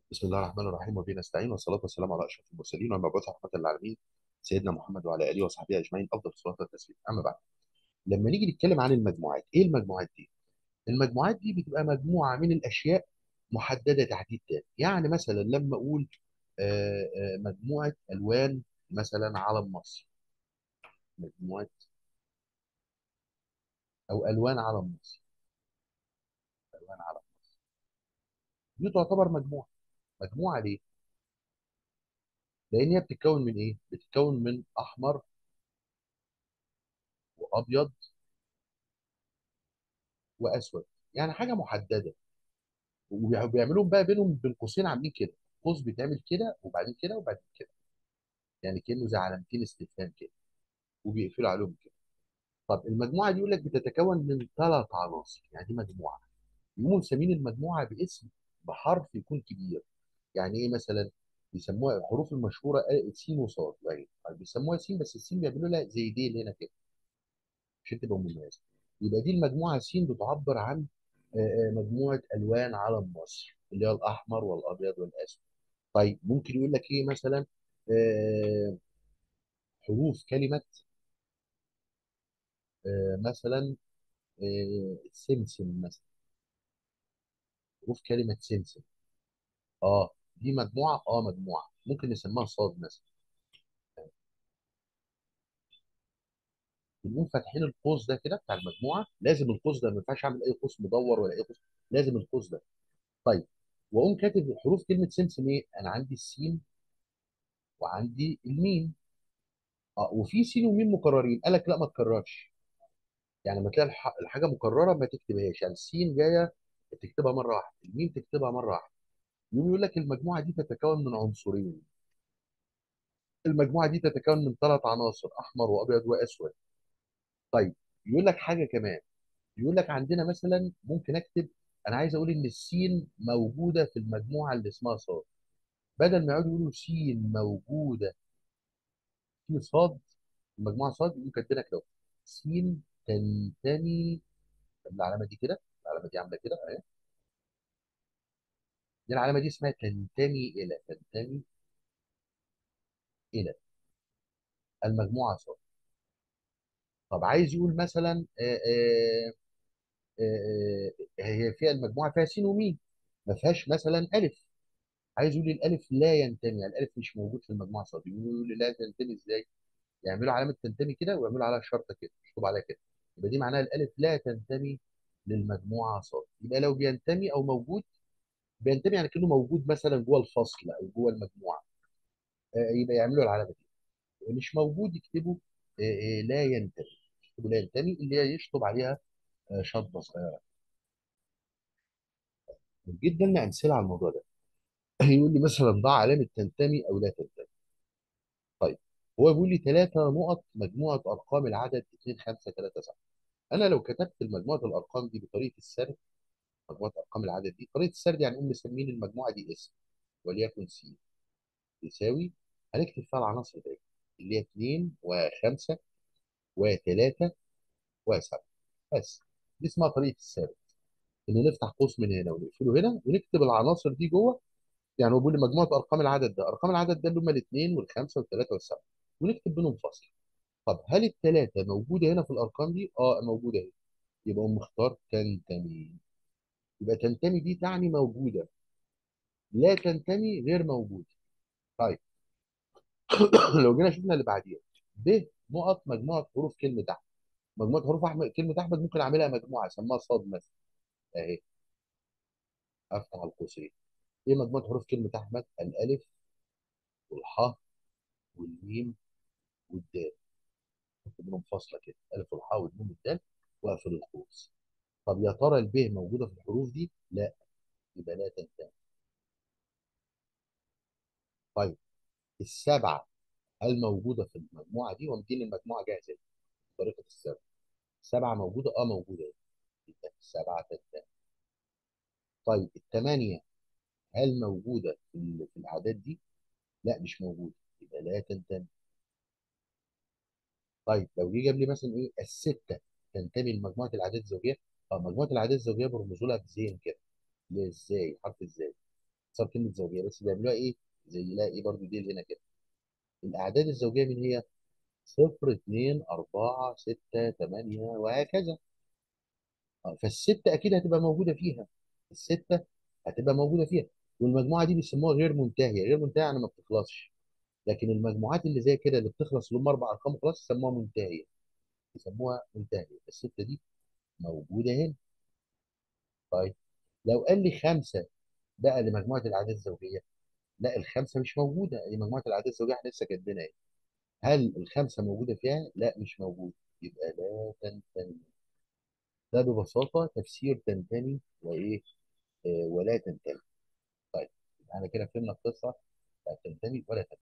بسم الله الرحمن الرحيم وبه نستعين والصلاة والسلام على أشرف المرسلين والمبعوث رحمة للعالمين سيدنا محمد وعلى آله وصحبه أجمعين أفضل الصلاة والتسليم أما بعد لما نيجي نتكلم عن المجموعات إيه المجموعات دي؟ المجموعات دي بتبقى مجموعة من الأشياء محددة تحديد تام يعني مثلا لما أقول آه، آه، مجموعة ألوان مثلا علم مصر مجموعة أو ألوان علم مصر ألوان علم مصر دي تعتبر مجموعة مجموعة ليه؟ لأن هي بتتكون من إيه؟ بتتكون من أحمر وأبيض وأسود يعني حاجة محددة وبيعملوهم بقى بينهم بين قوسين عاملين كده قوس بيتعمل كده وبعدين كده وبعدين كده يعني كأنه زي علامتين استفهام كده وبيقفلوا عليهم كده طب المجموعه دي يقول لك بتتكون من ثلاث عناصر يعني دي مجموعه يقوموا مسمين المجموعه باسم بحرف يكون كبير يعني ايه مثلا بيسموها الحروف المشهوره آه، س وصاد يعني بيسموها س بس السين بيعملوا لها زي ديل هنا كده عشان تبقى مميزه يبقى دي المجموعه س بتعبر عن آه، آه، مجموعه الوان علم مصر اللي هي الاحمر والابيض والاسود طيب ممكن يقول لك ايه مثلا آه، حروف كلمه آه، مثلا آه، سمسم مثلا حروف كلمه سمسم اه دي مجموعه اه مجموعه ممكن نسميها صاد مثلا بنقوم فاتحين القوس ده كده بتاع المجموعه لازم القوس ده ما ينفعش اعمل اي قوس مدور ولا اي قوس لازم القوس ده طيب واقوم كاتب حروف كلمه سمسم ايه انا عندي السين وعندي الميم اه وفي سين وميم مكررين قال لك لا ما تكررش يعني لما تلاقي الح- الحاجه مكرره ما تكتبهاش يعني السين جايه تكتبها مره واحده الميم تكتبها مره واحده يقوم يقول لك المجموعه دي تتكون من عنصرين المجموعه دي تتكون من ثلاث عناصر احمر وابيض واسود طيب يقول لك حاجه كمان يقول لك عندنا مثلا ممكن اكتب انا عايز اقول ان السين موجوده في المجموعه اللي اسمها صاد بدل ما يقعدوا يقولوا سين موجوده في صاد المجموعه صاد يقوم كاتبينها كده سين تنتمي العلامه دي كده العلامه دي عامله كده اهي دي العلامه دي اسمها تنتمي الى تنتمي الى المجموعه صاد طب عايز يقول مثلا آه، آه، آه، آه، هي فيها المجموعه فيها س وميم ما فيهاش مثلا الف عايز يقول لي الالف لا ينتمي يعني الالف مش موجود في المجموعه صاد يقول لي لا تنتمي ازاي يعملوا علامه تنتمي كده ويعملوا عليها شرطه كده مكتوب عليها كده يبقى دي معناها الالف لا تنتمي للمجموعه صاد يبقى لو بينتمي او موجود بينتمي يعني كانه موجود مثلا جوه الفصل او جوه المجموعه آه، يبقى يعملوا العلامه دي مش موجود يكتبوا آه، آه، لا ينتمي يكتبوا لا ينتمي اللي هي يشطب عليها آه، شطبه صغيره جدا لنا امثله على الموضوع ده يقول لي مثلا ضع علامه تنتمي او لا تنتمي طيب هو بيقول لي ثلاثه نقط مجموعه ارقام العدد 2 5 3 7 انا لو كتبت مجموعه الارقام دي بطريقه السرد مجموعه ارقام العدد دي طريقه السرد يعني نقوم مسمين المجموعه دي اسم وليكن س يساوي هنكتب فيها العناصر دي اللي هي 2 و5 و3 و7 بس دي اسمها طريقه السرد ان نفتح قوس من هنا ونقفله هنا ونكتب العناصر دي جوه يعني هو بيقول لي مجموعه ارقام العدد ده ارقام العدد ده اللي هم الاثنين والخمسه والثلاثه والسبعه ونكتب بينهم فصل طب هل الثلاثه موجوده هنا في الارقام دي؟ اه موجوده هنا يبقى أقوم مختار تنتمي يبقى تنتمي دي تعني موجوده لا تنتمي غير موجوده طيب لو جينا شفنا اللي بعديها ب نقط مجموعه حروف كلمه احمد مجموعه حروف احمد كلمه احمد ممكن اعملها مجموعه اسميها صاد مثلا اهي افتح القوسين ايه مجموعه حروف كلمه احمد الالف والحاء والميم والدال اكتب منهم فاصله كده الف والحاء والميم والدال واقفل القوس طب يا ترى الب موجوده في الحروف دي لا يبقى لا تنتمي طيب السبعه هل موجوده في المجموعه دي ومدين المجموعه جاهزه طريقه السبعه السبعه موجوده اه موجوده يبقى السبعه تنتمي طيب الثمانيه هل موجوده في ال- في الاعداد دي لا مش موجوده يبقى لا تنتمي طيب لو جه جاب لي مثلا ايه السته تنتمي لمجموعه الاعداد الزوجيه اه مجموعه الاعداد الزوجيه برمزوا لها بزين كده ليه ازاي حرف ازاي اختصار كلمه زوجيه بس بيعملوها ايه زي لا ايه برضو دي هنا كده الاعداد الزوجيه من هي صفر اتنين أربعة ستة تمانية وهكذا آه، فالستة أكيد هتبقى موجودة فيها الستة هتبقى موجودة فيها والمجموعة دي بيسموها غير منتهية غير منتهية يعني ما بتخلصش لكن المجموعات اللي زي كده اللي بتخلص اللي هم أربع أرقام وخلاص يسموها منتهية يسموها منتهية الستة دي موجودة هنا طيب لو قال لي خمسة بقى لمجموعة الأعداد الزوجية لا الخمسة مش موجودة دي مجموعة الأعداد الزوجية احنا لسه كاتبينها اهي هل الخمسة موجودة فيها؟ لا مش موجودة يبقى لا تنتمي ده ببساطة تفسير تنتمي وإيه آه، ولا تنتمي طيب احنا كده فهمنا القصة بتاعت تنتمي ولا تنتمي